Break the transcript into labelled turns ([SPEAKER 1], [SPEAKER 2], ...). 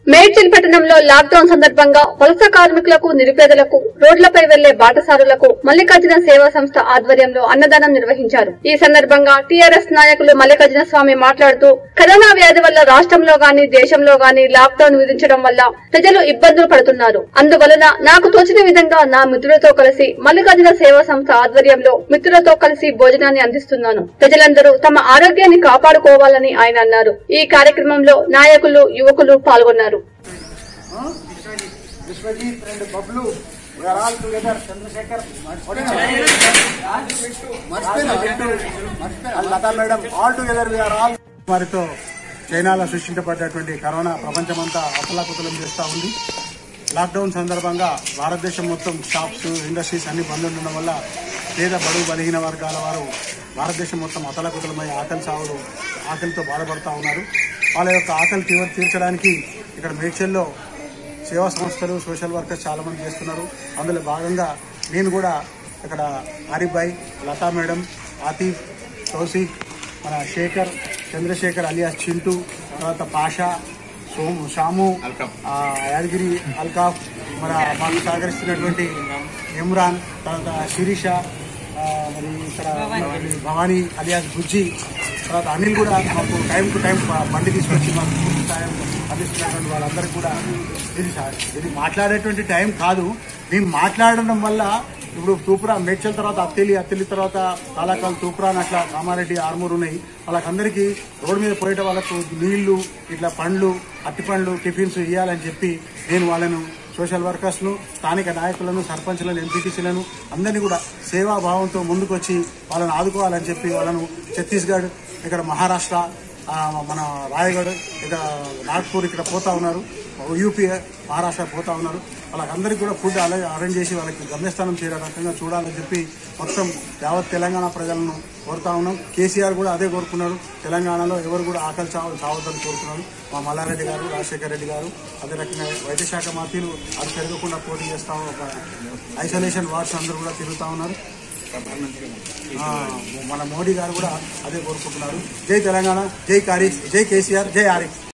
[SPEAKER 1] మేడ్చల్ పట్టణంలో లాక్డౌన్ సందర్భంగా వలస కార్మికులకు నిరుపేదలకు రోడ్లపై వెళ్లే బాటసారులకు మల్లికార్జున సేవా సంస్థ ఆధ్వర్యంలో అన్నదానం నిర్వహించారు ఈ సందర్భంగా టీఆర్ఎస్ నాయకులు మల్లికార్జున స్వామి మాట్లాడుతూ కరోనా వ్యాధి వల్ల రాష్ట్రంలో గాని దేశంలో గాని లాక్డౌన్ విధించడం వల్ల ప్రజలు ఇబ్బందులు పడుతున్నారు అందువలన నాకు తోచిన విధంగా నా మిత్రులతో కలిసి మల్లికార్జున సేవా సంస్థ ఆధ్వర్యంలో మిత్రులతో కలిసి భోజనాన్ని అందిస్తున్నాను ప్రజలందరూ తమ ఆరోగ్యాన్ని కాపాడుకోవాలని ఆయన అన్నారు ఈ కార్యక్రమంలో నాయకులు యువకులు పాల్గొన్నారు
[SPEAKER 2] Huh? Vishwajit and Bablu, we are all together. Chandrasekhar, what is And Lata madam, all together we are all. వారితో చైనాలో సృష్టించబడ్డటువంటి కరోనా ప్రపంచమంతా అతలాకుతలం చేస్తూ ఉంది లాక్డౌన్ సందర్భంగా భారతదేశం మొత్తం షాప్స్ ఇండస్ట్రీస్ అన్ని బంద్ ఉండడం వల్ల పేద బడుగు బలహీన వర్గాల వారు భారతదేశం మొత్తం అతలాకుతలమై ఆకలి సాగులు ఆకలితో బాధపడుతూ ఉన్నారు వాళ్ళ యొక్క ఆకలి తీవ్ర తీర్చడానికి ఇక్కడ మేడ్చల్లో సేవా సంస్థలు సోషల్ వర్కర్స్ చాలా మంది చేస్తున్నారు అందులో భాగంగా నేను కూడా ఇక్కడ ఆరిఫ్ భాయ్ లతా మేడం ఆతిఫ్ తౌసిఫ్ మన శేఖర్ చంద్రశేఖర్ అలియాస్ చింటూ తర్వాత పాషా సోము షాము ఆ, యాదగిరి అల్కాఫ్ మన మాకు సహకరిస్తున్నటువంటి ఇమ్రాన్ తర్వాత శిరీష ఆ, మరి ఇక్కడ ఉన్నటువంటి భవానీ అలియాస్ బుజ్జి తర్వాత అనిల్ కూడా మాకు టైం టు టైం బండి తీసుకొచ్చి మాకు పూర్తి సాయం అందిస్తున్నటువంటి వాళ్ళందరికీ కూడా ఇది సా- ఇది మాట్లాడేటువంటి టైం కాదు మేము మాట్లాడడం వల్ల ఇప్పుడు తూపురా మేడ్చల్ తర్వాత అత్తెలి అత్తెలి తర్వాత తాలాకాలు తూపురా అని అట్లా కామారెడ్డి ఆర్మూర్ ఉన్నాయి వాళ్ళకందరికీ రోడ్డు మీద పోయేట వాళ్ళకు నీళ్లు ఇట్లా పండ్లు అట్టి పండ్లు టిఫిన్స్ ఇవ్వాలని చెప్పి నేను వాళ్ళను సోషల్ వర్కర్స్ను స్థానిక నాయకులను సర్పంచ్లను ఎంపీటీసీలను అందరినీ కూడా సేవాభావంతో ముందుకొచ్చి వాళ్ళని ఆదుకోవాలని చెప్పి వాళ్ళను ఛత్తీస్గఢ్ ఇక్కడ మహారాష్ట్ర ఆ, మన రాయగఢ్ ఇక్కడ నాగ్పూర్ ఇక్కడ పోతా ఉన్నారు యూపీ మహారాష్ట్ర పోతా ఉన్నారు వాళ్ళకందరికీ కూడా ఫుడ్ అలాగే అరేంజ్ చేసి వాళ్ళకి గమ్యస్థానం చేరే రకంగా చూడాలని చెప్పి మొత్తం యావత్ తెలంగాణ ప్రజలను కోరుతా ఉన్నాం కేసీఆర్ కూడా అదే కోరుకున్నారు తెలంగాణలో ఎవరు కూడా ఆకలి చావు చావద్దని కోరుకున్నారు మా మల్లారెడ్డి గారు రాజశేఖర రెడ్డి గారు అదే రకంగా వైద్య శాఖ మంత్రులు అది పెరగకుండా పోటీ చేస్తా ఒక ఐసోలేషన్ వార్డ్స్ అందరూ కూడా తిరుగుతా ఉన్నారు ఆ, మన మోడీ గారు కూడా అదే కోరుకుంటున్నారు జై తెలంగాణ జై కారీ జై కేసీఆర్ జై ఆరిఫ్